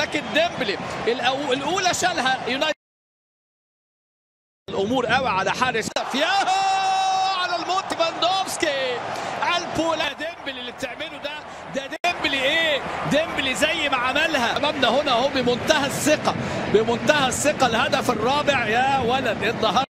ولكن ديمبلي الأو- الاولى شالها يونايتد الامور قوي على حارس ياهو على الموت باندوفسكي على البولا ديمبلي اللي بتعمله ده ده ديمبلي ايه ديمبلي زي ما عملها امامنا هنا اهو بمنتهى الثقه بمنتهى الثقه الهدف الرابع يا ولد النهارده